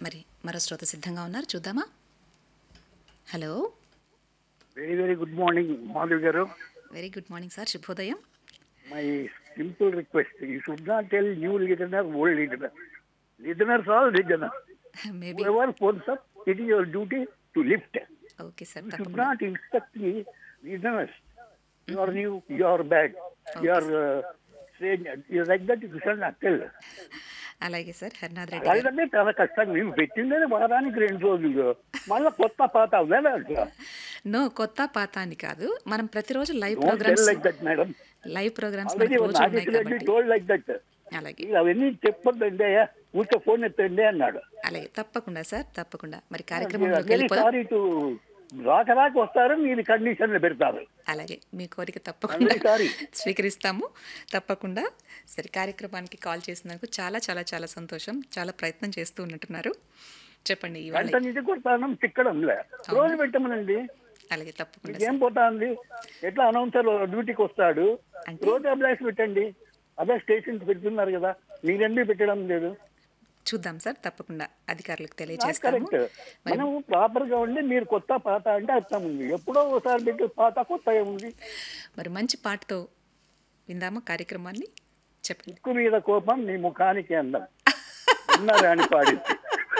మరి మరో శ్రోత సిద్ధంగా ఉన్నారు చూద్దామా hello very very good morning Madhav గారు వెరీ గుడ్ మార్నింగ్ సార్ శుభోదయం my simple request you should not tell new listener old listener listeners all listener maybe ever phones up it is your duty to lift okay sir you should తప్పకుండా not instruct the listeners you are new you are bad you are like that you should not tell అలాగే sir Harinath Reddy గారు అలాగే చాలా కష్టం మేము పెట్టిందే వారానికి రెండు రోజులు మళ్ళీ కొత్త పాత అవ్వాలి నో కొత్త పాత అని కాదు మనం ప్రతిరోజు live don't tell programmes like that madam live programmes already మనకు రోజు ఉన్నాయి నాగేశ్వర రెడ్డి కాబట్టి టోల్డ్ లైక్ దట్ అలాగే అవన్నీ చెప్పొద్దండి అయ్యా ఊరికే ఫోన్ ఎత్తండి అన్నాడు అలాగే తప్పకుండా సార్ తప్పకుండా మరి కార్యక్రమంలోకి వెరీ వెళ్ళిపోదాం సారీ టు రాక రాక వస్తారు మీరు కండిషన్లు పెడతారు అలాగే మీ కోరిక తప్పకుండా Very sorry. స్వీకరిస్తాము తప్పకుండా సరే కార్యక్రమానికి కాల్ చేసినందుకు చాలా చాలా చాలా సంతోషం చాలా ప్రయత్నం చేస్తూ ఉన్నట్టున్నారు చెప్పండి ఇవాళ గంట నుంచి కొడతాను చిక్కడం లే రోజు పెట్టమనండి అలాగే తప్పకుండా మీకేం పోతాంది ఎట్లా అనౌన్సర్ డ్యూటీకి వస్తాడు అంటే- రోజు అబ్లాక్స్ పెట్టండి అదే స్టేషన్స్ పెడుతున్నారు కదా మీరెందుకు పెట్టడం లేదు చూద్దాం సార్ తప్పకుండా అధికారులకు తెలియజేస్తాము కరెక్ట్ మనం ప్రాపర్ గా ఉండి మీరు కొత్త పాత అంటే అర్థం ఉంది ఎప్పుడో ఒకసారి పెట్టి పాత కొత్త ఉంది మరి మంచి పాటతో విందామా కార్యక్రమాన్ని చెప్పండి ముక్కు మీద కోపం నీ ముఖానికి అందం విన్నారా అని పాడింది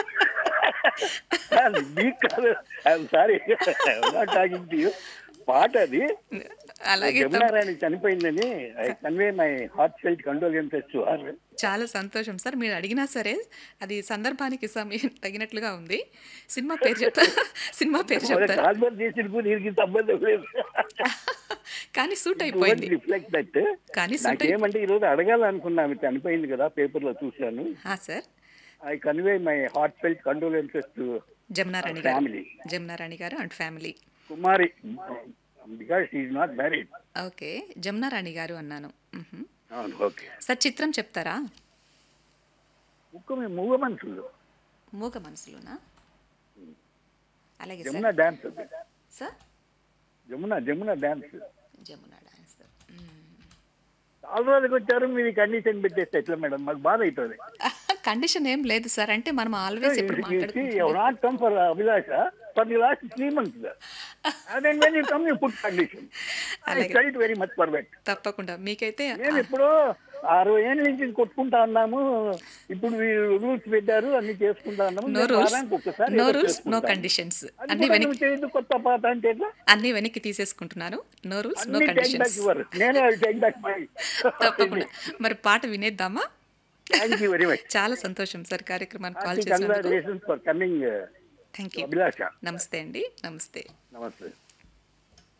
మీకు కాదు I'm sorry not talking to you పాట అది అలాగే తప్ప- జమునారాయణ చనిపోయిందని I convey my heartfelt condolences to her చాలా సంతోషం సార్ మీరు అడిగినా సరే అది సందర్భానికి సమయం తగినట్లుగా ఉంది సినిమా పేరు చెప్తారా సినిమా పేరు చెప్తారా కాన్వర్సేషన్ దీనికి సంబంధం లేదు కానీ సూట్ అయిపోయింది రిఫ్లెక్ట్ దట్ కానీ suit అయి- నాకేమంటే ఈ రోజు అడగాలనుకున్నా ఆమె చనిపోయింది కదా పేపర్ లో చూశాను హా sir I convey my heartfelt condolences to Jamunarani గారు ఫ్యామిలీ జమునారాణి గారు అండ్ ఫ్యామిలీ కుమారి because is not married okay Jamunarani గారు అన్నాను మ్హూ. అవును ఓకే సార్ చిత్రం చెప్తారా ముక్కు మీ మూగ మనుషులు మూగ మనసులోనా అలాగే సార్ జమున డాన్స్ అది sir Jamuna Jamuna dance Jamuna dance చాలా రోజులకు వచ్చారు మీరు కండిషన్ పెట్టేస్తే ఎట్లా మేడం మాకు బాధ అవుతుంది కండిషన్ ఏం లేదు సార్ అంటే మనం ఆల్వేస్ ఎప్పుడు మాట్లాడుకుంటాం not come for Abhilasha for the last three months అదెన్ when you come you put condition I అలాగే. స్టడీట్ వెరీ మచ్ ఫర్ దట్ తప్పకుండా మీకైతే మేము ఇప్పుడు అరవై ఏళ్ళ నుంచి కొట్టుకుంటా ఉన్నాము ఇప్పుడు రూల్స్ పెట్టారు అన్ని చేసుకుంటా ఉన్నాము నో మేము రూల్స్ వారానికి ఒక్కసారి నో ఏదో రూల్స్ నో చేసుకుంటాము. కండిషన్స్ అది అన్ని కూడా వెనక్కి నువ్వు చేయొద్దు కొత్త పాత అంటే ఎట్లా అన్ని వెనక్కి తీసేసుకుంటున్నాను నో రూల్స్ నో అన్ని టేక్ కండిషన్స్ బ్యాక్ యువర్ నేనే టేక్ బ్యాక్ మై తప్పకుండా మరి పాట వినేద్దామా థ్యాంక్ యూ వెరీ మచ్ చాలా సంతోషం సార్ కార్యక్రమానికి కాల్ చేసినందుకు congratulations for coming thank you Abhilasha నమస్తే అండి నమస్తే నమస్తే